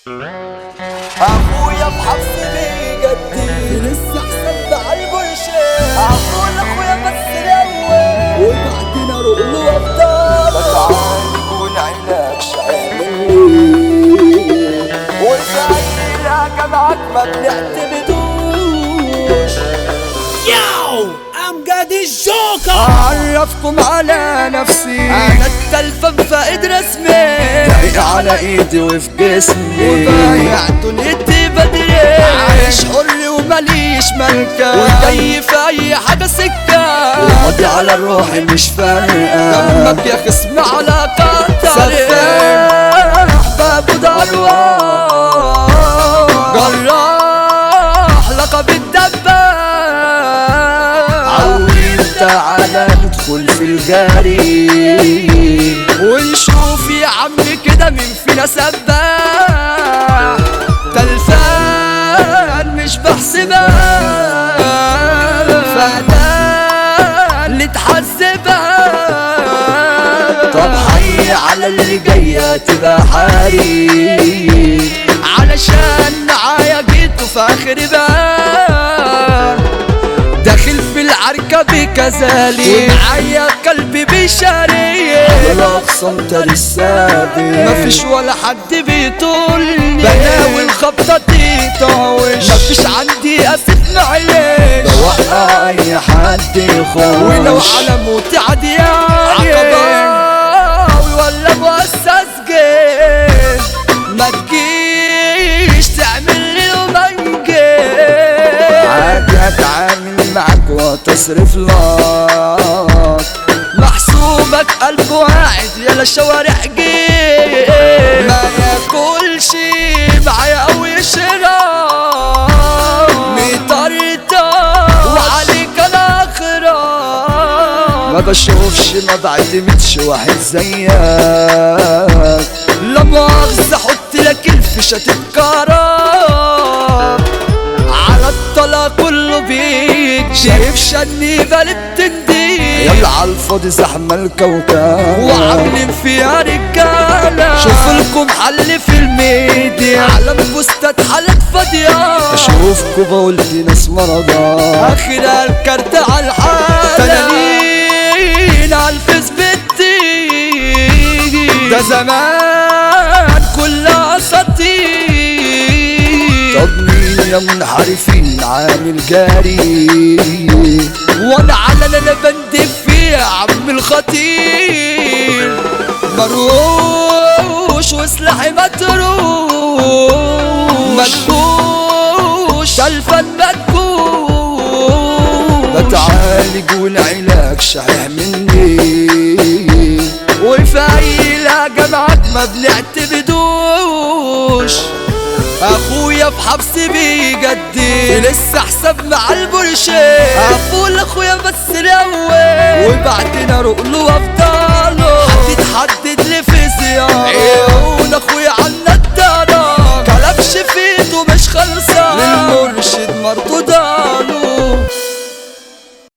اخويا في حبس بيجدي لسه حساب بعلبه شيء اقول اخويا بس الاول وبعدين اروح له افضل بتعالج ونعينك شعير والفايلة جمعك ما بنعتمدوش Yo, I'm Gaddy Joker. اعرفكم على نفسي انا التلفن فائد رسمي دايق على ايدي وفي جسمي وبايع دنيتي بدري عايش حر وماليش ملكة وجاي في اي حاجة سكة وماضي على روحي مش فارقة دمك يا خصم على قطري سفاح بابو دروان جراح لقب الدباب عودت على ندخل في الجري ونشوف يا عم كده مين فينا سباح تلفان مش بحسبها فدان اللي تحسبها طب حي على اللي جاية تبقى حري علشان معايا جيت في اخر بقى داخل في العركة بكذلك ومعايا قلبي بيشاري سنتر السابق مفيش ولا حد بيطولني بناوي الخبطة تطاوش مفيش عندي اسف عليك بوقع اي حد يخش ولو على موتي عدياني عقباوي ولا مؤسس جيش ما تجيش تعمل لي ومنجيش عادي اتعامل معك وتصرف لك محسوبك ألف واحد يلا الشوارع جيب ما ياكلش معايا أو يشرب مطرطة وعليك الآخرة ما بشوفش ما بعتمدش واحد زيك لا مؤاخذة حط لك الفيشة تتكرر على الطلاق كله بيك شايف شنيبة اللي بتنديك يلا على الفاضي زحمة الكوكب وعاملين فيها رجالة شوف لكم حل في الميديا على بوستات حالات فاضية اشوفكم بقول في ناس مرضى اخر الكارت على الحالة تنانين على الفيس بتيجي ده زمان كلها اساطير طب مين يا منحرفين عامل جاري وانا على اللي انا بندب فيه يا عم الخطير مروش وسلاحي متروش مدبوش الفن مدبوش بتعالج والعلاج شحيح مني وفايلة جمعك ما بنعتمدوش اخويا في حبس بيجدي لسه حساب مع البرشي اقول اخويا بس الاول وبعدين اروح له وافضله هتتحدد لي في زيارة